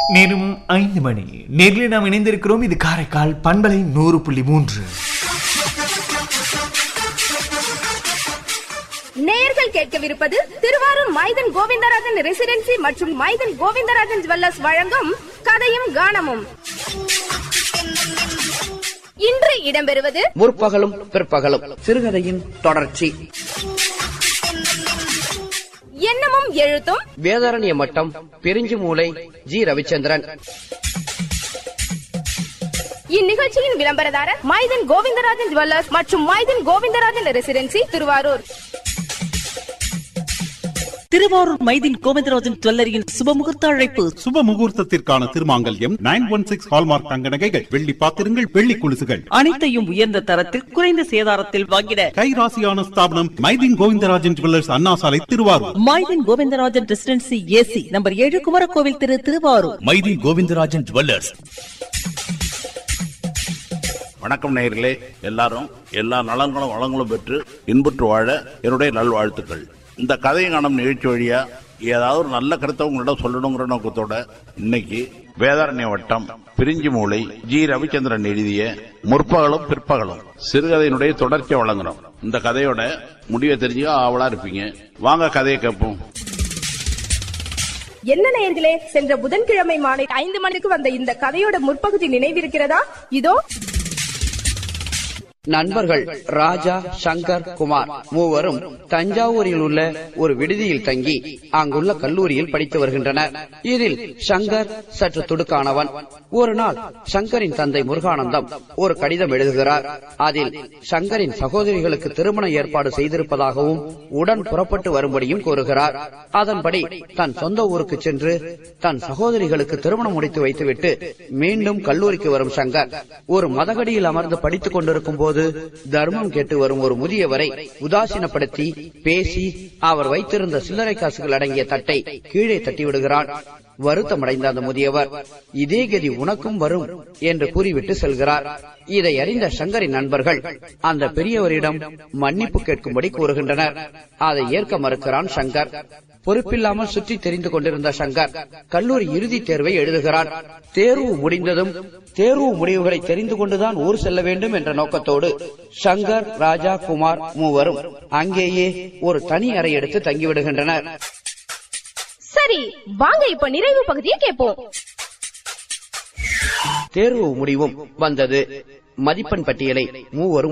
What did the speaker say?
நேரம் ஐந்து மணி நேரில் நாம் இணைந்திருக்கிறோம் இது காரைக்கால் பண்பலை நூறு புள்ளி மூன்று நேயர்கள் கேட்கவிருப்பது திருவாரூர் மைதன் கோவிந்தராஜன் ரெசிடென்சி மற்றும் மைதன் கோவிந்தராஜன் ஜுவல்லர்ஸ் வழங்கும் கதையும் கானமும் இன்று இடம்பெறுவது முற்பகலும் பிற்பகலும் சிறுகதையின் தொடர்ச்சி எண்ணமும் எழுத்தும் வேதாரண்ய மட்டம் பெரிஞ்சு மூலை ஜி ரவிச்சந்திரன் இந்நிகழ்ச்சியின் விளம்பரதாரர் மைதன் கோவிந்தராஜன் ஜுவல்லர்ஸ் மற்றும் மைதன் கோவிந்தராஜன் ரெசிடென்சி திருவாரூர் திருவாரூர் மைதின் கோவிந்தராஜன் ஜுவல்லரியின் சுபமுகூர்த்த அழைப்பு சுப முகூர்த்தத்திற்கான திருமாங்கல்யம் நைன் ஒன் சிக்ஸ் ஹால்மார்க் தங்க நகைகள் வெள்ளி பாத்திரங்கள் வெள்ளி குலுசுகள் அனைத்தையும் உயர்ந்த தரத்தில் குறைந்த சேதாரத்தில் வாங்கிட கைராசியான ஸ்தாபனம் மைதின் கோவிந்தராஜன் ஜுவல்லர்ஸ் அண்ணா சாலை Thiruvarur Mydeen Govindarajan residency AC number ஏழு குமரகோவில் திரு திருவாரூர் மைதி கோவிந்தராஜன் ஜுவல்லர்ஸ் வணக்கம் நேயர்களே எல்லாரும் எல்லா நலன்களும் வளங்களும் பெற்று இன்புற்று வாழ என்னுடைய நல்வாழ்த்துக்கள் இந்த கதை காணும் நிகழ்ச்சி வழியா ஏதாவது ஒரு நல்ல கருத்தை உங்களிடம் சொல்லணுங்கிற நோக்கத்தோட இன்னைக்கு வேதாரண்ய வட்டம் பிரிஞ்சி மூளை ஜி ரவிச்சந்திரன் எழுதிய முற்பகலும் பிற்பகலும் சிறுகதையினுடைய தொடர்ச்சியை வழங்குறோம் இந்த கதையோட முடிவை தெரிஞ்சுக்க ஆவலா இருப்பீங்க வாங்க கதையை கேட்போம் என்ன நேயர்களே சென்ற புதன்கிழமை மாலை ஐந்து மணிக்கு வந்த இந்த கதையோட முற்பகுதி நினைவிருக்கிறதா இதோ நண்பர்கள் ராஜா சங்கர் குமார் மூவரும் தஞ்சாவூரில் உள்ள ஒரு விடுதியில் தங்கி அங்குள்ள கல்லூரியில் படித்து வருகின்றனர் இதில் சங்கர் சற்று துடுக்கானவன் ஒரு நாள் சங்கரின் தந்தை முருகானந்தம் ஒரு கடிதம் எழுதுகிறார் அதில் சங்கரின் சகோதரிகளுக்கு திருமண ஏற்பாடு செய்திருப்பதாகவும் உடன் புறப்பட்டு வரும்படியும் கூறுகிறார் அதன்படி தன் சொந்த ஊருக்கு சென்று தன் சகோதரிகளுக்கு திருமணம் முடித்து வைத்துவிட்டு மீண்டும் கல்லூரிக்கு வரும் சங்கர் ஒரு மதகடியில் அமர்ந்து படித்துக் கொண்டிருக்கும் போது தர்மம் கேட்டு வரும் ஒரு முதியவரை உதாசீனப்படுத்தி பேசி அவர் வைத்திருந்த சில்லறை காசுகள் அடங்கிய தட்டை கீழே தட்டி விடுகிறான் வருத்தமடைந்த அந்த முதியவர் இதே கதி உனக்கும் வரும் என்று கூறிவிட்டு செல்கிறார் இதை அறிந்த சங்கரின் நண்பர்கள் அந்த பெரியவரிடம் மன்னிப்பு கேட்கும்படி கூறுகின்றனர் அதை ஏற்க மறுக்கிறான் சங்கர் பொறுப்பில்லாமல் சுற்றி தெரிந்து கொண்டிருந்த சங்கர் கல்லூரி இறுதித் தேர்வை எழுதுகிறான் தேர்வு முடிந்ததும் தேர்வு முடிவுகளை தெரிந்து கொண்டுதான் ஊர் செல்ல வேண்டும் என்ற நோக்கத்தோடு சங்கர் ராஜா குமார் மூவரும் அங்கேயே ஒரு தனி அறை எடுத்து தங்கிவிடுகின்றனர் சரி வாங்க இப்ப நிறைவு பகுதியை கேட்போம் தேர்வு முடிவும் வந்தது மதிப்பெண் பட்டியலை மூவரும்